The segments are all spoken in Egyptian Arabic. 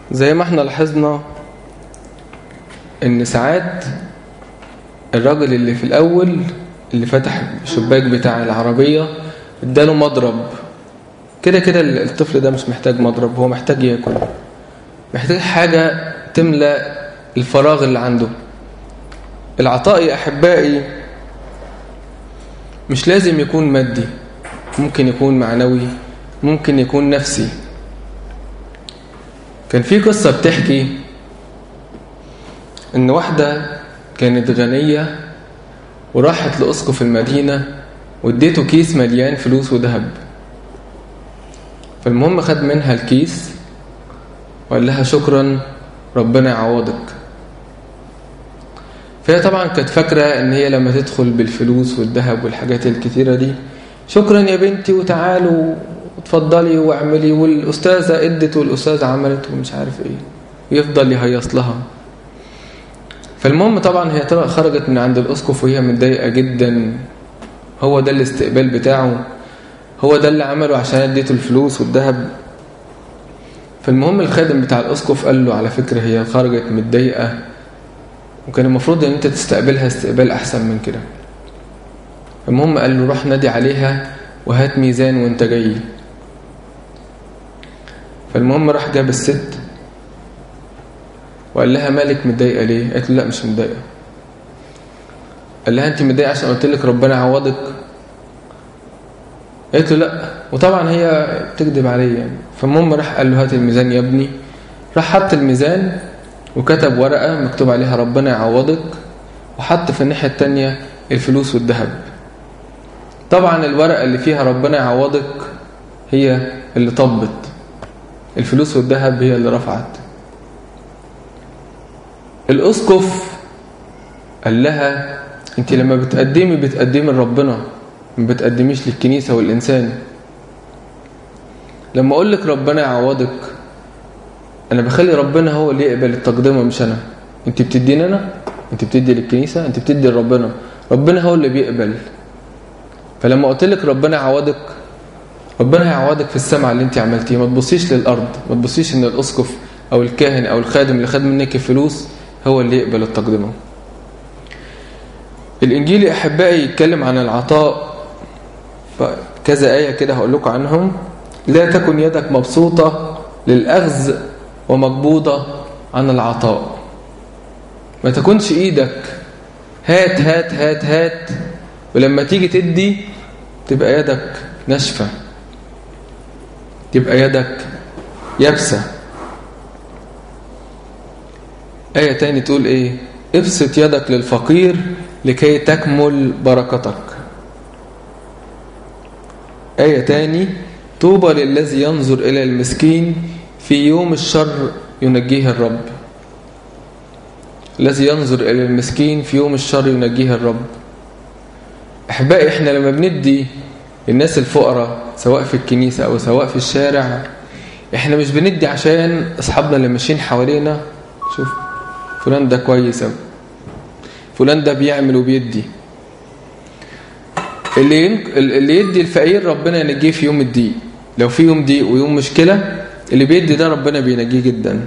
زي ما احنا لاحظنا ان ساعات الراجل اللي في الاول اللي فتح الشباك بتاع العربية اداله مضرب كده كده الطفل ده مش محتاج مضرب هو محتاج ياكل محتاج حاجة تملى الفراغ اللي عنده العطاء يا أحبائي مش لازم يكون مادي ممكن يكون معنوي ممكن يكون نفسي كان في قصة بتحكي ان واحدة كانت غنية وراحت لأسقف المدينة واديته كيس مليان فلوس وذهب فالمهم خد منها الكيس وقال لها شكرا ربنا يعوضك فهي طبعا كانت فاكرة ان هي لما تدخل بالفلوس والذهب والحاجات الكتيرة دي شكرا يا بنتي وتعالوا وتفضلي واعملي والأستاذة ادت والأستاذة عملت ومش عارف ايه ويفضل يهيص لها فالمهم طبعا هي خرجت من عند الأسقف وهي متضايقة جدا هو ده الاستقبال بتاعه هو ده اللي عمله عشان اديته الفلوس والذهب فالمهم الخادم بتاع الأسقف قال له على فكرة هي خرجت متضايقة وكان المفروض ان انت تستقبلها استقبال احسن من كده المهم قال له روح نادي عليها وهات ميزان وانت جاي فالمهم راح جاب الست وقال لها مالك متضايقه ليه قالت له لا مش متضايقه قال لها انت متضايقه عشان قلت لك ربنا يعوضك قالت له لا وطبعا هي بتكذب عليه يعني فالمهم راح قال له هات الميزان يا ابني راح حط الميزان وكتب ورقة مكتوب عليها ربنا يعوضك وحط في الناحية التانية الفلوس والذهب طبعا الورقة اللي فيها ربنا يعوضك هي اللي طبت الفلوس والذهب هي اللي رفعت الأسقف قال لها انت لما بتقدمي بتقدمي لربنا ما بتقدميش للكنيسة والإنسان لما أقول لك ربنا يعوضك أنا بخلي ربنا هو اللي يقبل التقدمة مش أنا أنت بتديني أنا أنت بتدي للكنيسة أنت بتدي لربنا ربنا هو اللي بيقبل فلما قلت لك ربنا يعوضك ربنا هيعوضك في السمع اللي أنت عملتيه ما تبصيش للأرض ما تبصيش إن الأسقف أو الكاهن أو الخادم اللي خد منك الفلوس هو اللي يقبل التقدمة الإنجيل يا أحبائي يتكلم عن العطاء كذا آية كده هقول لكم عنهم لا تكن يدك مبسوطة للأخذ ومقبوضة عن العطاء ما تكونش ايدك هات هات هات هات ولما تيجي تدي تبقى يدك ناشفة تبقى يدك يابسة آية تاني تقول ايه ابسط يدك للفقير لكي تكمل بركتك آية تاني طوبى للذي ينظر إلى المسكين في يوم الشر ينجيه الرب الذي ينظر إلى المسكين في يوم الشر ينجيه الرب أحبائي إحنا لما بندي الناس الفقراء سواء في الكنيسة أو سواء في الشارع إحنا مش بندي عشان أصحابنا اللي ماشيين حوالينا شوف فلان ده كويس أوي فلان ده بيعمل وبيدي اللي اللي يدي الفقير ربنا ينجيه في يوم الضيق لو في يوم ضيق ويوم مشكله اللي بيدي ده ربنا بينجيه جدا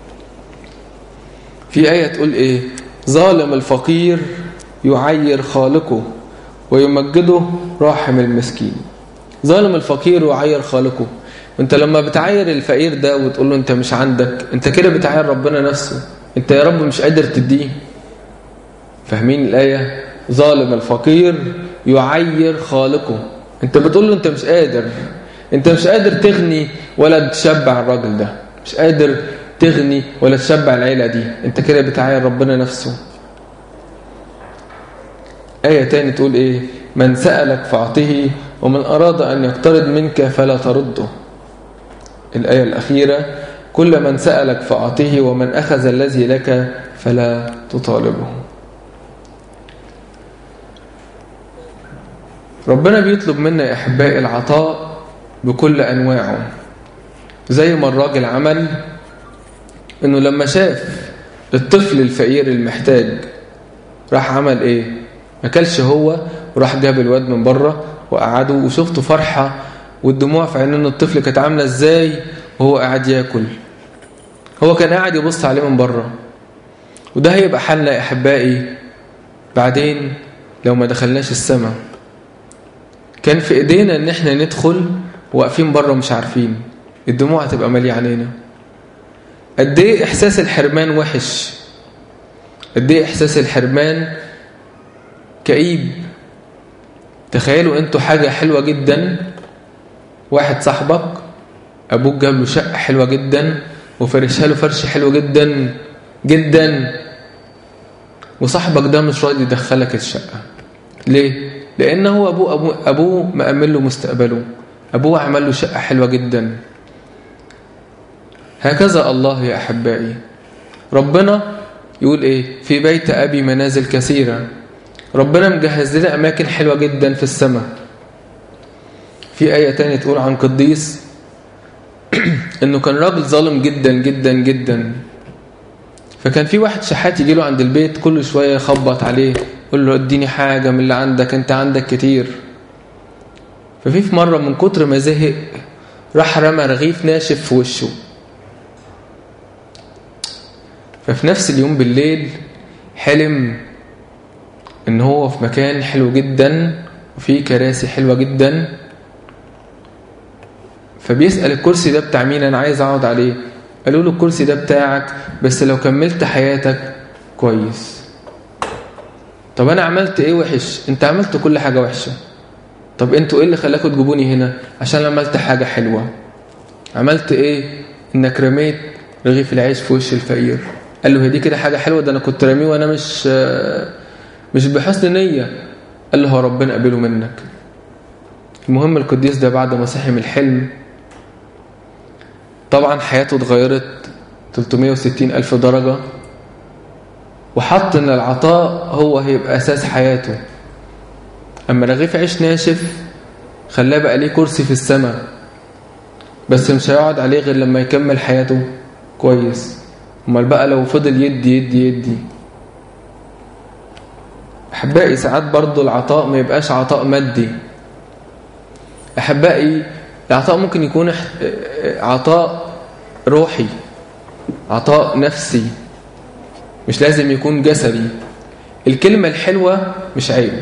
في آية تقول إيه ظالم الفقير يعير خالقه ويمجده راحم المسكين ظالم الفقير يعير خالقه وانت لما بتعير الفقير ده وتقول له انت مش عندك انت كده بتعير ربنا نفسه انت يا رب مش قادر تديه فاهمين الآية ظالم الفقير يعير خالقه انت بتقول له انت مش قادر انت مش قادر تغني ولا تشبع الراجل ده مش قادر تغني ولا تشبع العيلة دي انت كده بتعاير ربنا نفسه آية تاني تقول ايه من سألك فأعطه ومن أراد أن يقترض منك فلا ترده الآية الأخيرة كل من سألك فأعطه ومن أخذ الذي لك فلا تطالبه ربنا بيطلب منا يا أحبائي العطاء بكل أنواعه زي ما الراجل عمل إنه لما شاف الطفل الفقير المحتاج راح عمل إيه ما كلش هو وراح جاب الواد من بره وقعده وشفته فرحة والدموع في عينين الطفل كانت عاملة إزاي وهو قاعد ياكل هو كان قاعد يبص عليه من بره وده هيبقى حالنا يا أحبائي بعدين لو ما دخلناش السماء كان في ايدينا ان احنا ندخل واقفين بره مش عارفين الدموع هتبقى ماليه علينا قد ايه احساس الحرمان وحش قد ايه احساس الحرمان كئيب تخيلوا انتوا حاجه حلوه جدا واحد صاحبك ابوك جاب له شقه حلوه جدا وفرشها له فرش حلو جدا جدا وصاحبك ده مش راضي يدخلك الشقه ليه لان هو ابوه ابوه, أبوه مأمن له مستقبله ابوه عمل له شقه حلوه جدا هكذا الله يا احبائي ربنا يقول ايه في بيت ابي منازل كثيره ربنا مجهز لنا اماكن حلوه جدا في السماء في ايه تانية تقول عن قديس انه كان راجل ظالم جدا جدا جدا فكان في واحد شحات يجي له عند البيت كل شويه يخبط عليه يقول له اديني حاجه من اللي عندك انت عندك كتير ففي في مره من كتر ما زهق راح رمى رغيف ناشف في وشه ففي نفس اليوم بالليل حلم ان هو في مكان حلو جدا وفيه كراسي حلوه جدا فبيسأل الكرسي ده بتاع مين انا عايز اقعد عليه قالوا له الكرسي ده بتاعك بس لو كملت حياتك كويس طب انا عملت ايه وحش انت عملت كل حاجة وحشة طب انتوا ايه اللي خلاكوا تجيبوني هنا عشان عملت حاجة حلوة عملت ايه انك رميت رغيف العيش في وش الفقير قال له هي دي كده حاجة حلوة ده انا كنت راميه وانا مش مش بحسن نية قال له هو ربنا قبله منك المهم القديس ده بعد ما صحي من الحلم طبعا حياته اتغيرت 360 ألف درجة وحط ان العطاء هو هيبقى أساس حياته أما رغيف عيش ناشف خلاه بقى ليه كرسي في السماء بس مش هيقعد عليه غير لما يكمل حياته كويس امال بقى لو فضل يدي يدي يدي أحبائي ساعات برضو العطاء ما يبقاش عطاء مادي أحبائي العطاء ممكن يكون عطاء روحي عطاء نفسي مش لازم يكون جسدي الكلمة الحلوة مش عيب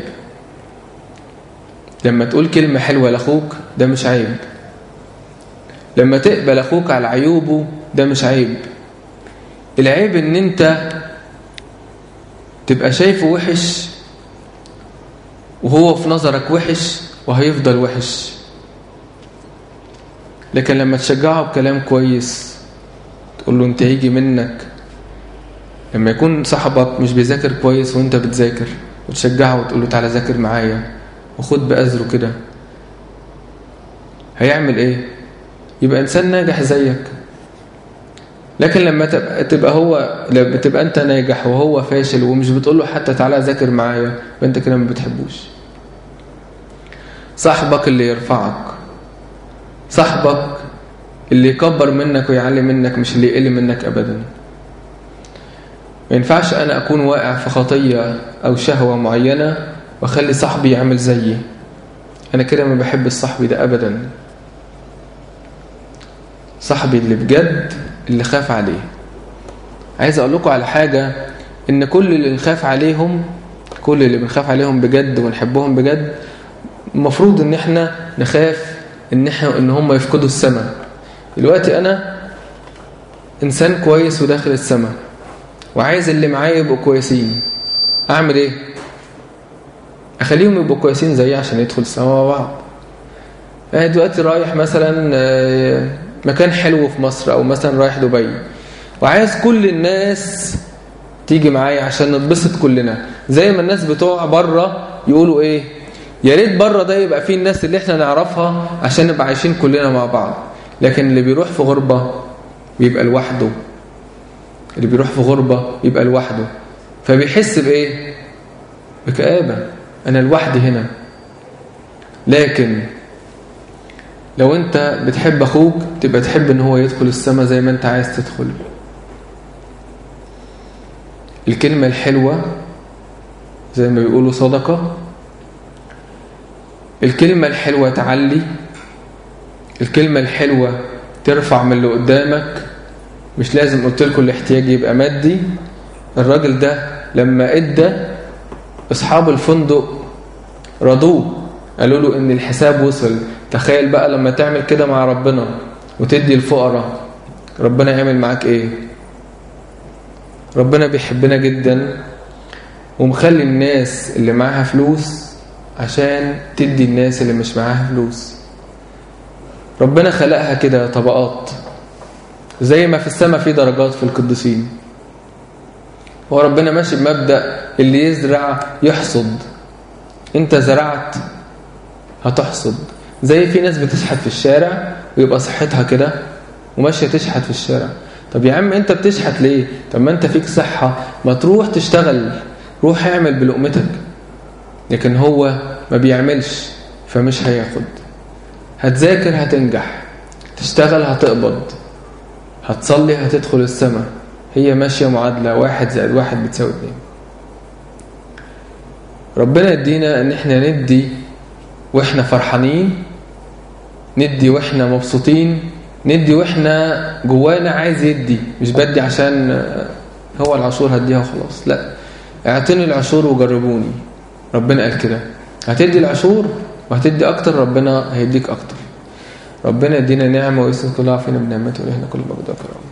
لما تقول كلمة حلوة لأخوك ده مش عيب لما تقبل أخوك على عيوبه ده مش عيب العيب ان انت تبقى شايفه وحش وهو في نظرك وحش وهيفضل وحش لكن لما تشجعه بكلام كويس تقول له انت هيجي منك لما يكون صاحبك مش بيذاكر كويس وانت بتذاكر وتشجعه وتقول له تعالى ذاكر معايا وخد بأذره كده هيعمل ايه يبقى انسان ناجح زيك لكن لما تبقى, تبقى هو لما تبقى انت ناجح وهو فاشل ومش بتقول له حتى تعالى ذاكر معايا فانت كده ما بتحبوش صاحبك اللي يرفعك صاحبك اللي يكبر منك ويعلي منك مش اللي يقل منك ابدا ما ينفعش انا اكون واقع في خطيه او شهوه معينه واخلي صاحبي يعمل زيي انا كده ما بحب الصاحبي ده ابدا صاحبي اللي بجد اللي خاف عليه عايز اقول لكم على حاجه ان كل اللي نخاف عليهم كل اللي بنخاف عليهم بجد ونحبهم بجد المفروض ان احنا نخاف ان احنا ان هم يفقدوا السماء دلوقتي انا انسان كويس وداخل السماء وعايز اللي معايا يبقوا كويسين اعمل ايه اخليهم يبقوا كويسين زيي عشان يدخل السماء مع بعض انا دلوقتي رايح مثلا مكان حلو في مصر او مثلا رايح دبي وعايز كل الناس تيجي معايا عشان نتبسط كلنا زي ما الناس بتوع بره يقولوا ايه يا ريت بره ده يبقى فيه الناس اللي احنا نعرفها عشان نبقى عايشين كلنا مع بعض لكن اللي بيروح في غربة بيبقى لوحده اللي بيروح في غربة يبقى لوحده فبيحس بايه بكآبة انا لوحدي هنا لكن لو انت بتحب اخوك تبقى تحب ان هو يدخل السماء زي ما انت عايز تدخل الكلمة الحلوة زي ما بيقولوا صدقة الكلمة الحلوة تعلي الكلمة الحلوة ترفع من اللي قدامك مش لازم قلت لكم الاحتياج يبقى مادي الراجل ده لما ادى اصحاب الفندق رضوه قالوا له ان الحساب وصل تخيل بقى لما تعمل كده مع ربنا وتدي الفقراء ربنا يعمل معاك ايه ربنا بيحبنا جدا ومخلي الناس اللي معاها فلوس عشان تدي الناس اللي مش معاها فلوس ربنا خلقها كده طبقات زي ما في السماء في درجات في القديسين هو ربنا ماشي بمبدأ اللي يزرع يحصد انت زرعت هتحصد زي في ناس بتشحت في الشارع ويبقى صحتها كده وماشية تشحت في الشارع طب يا عم انت بتشحت ليه طب ما انت فيك صحة ما تروح تشتغل روح اعمل بلقمتك لكن هو ما بيعملش فمش هياخد هتذاكر هتنجح تشتغل هتقبض هتصلي هتدخل السماء هي ماشية معادلة واحد زائد واحد بتساوي اتنين ربنا يدينا ان احنا ندي واحنا فرحانين ندي واحنا مبسوطين ندي واحنا جوانا عايز يدي مش بدي عشان هو العشور هديها وخلاص لا اعطيني العشور وجربوني ربنا قال كده هتدي العشور وهتدي اكتر ربنا هيديك اكتر ربنا يدينا نعمه ويسر كلها فينا بنعمته ولهنا كل مجد وكرامه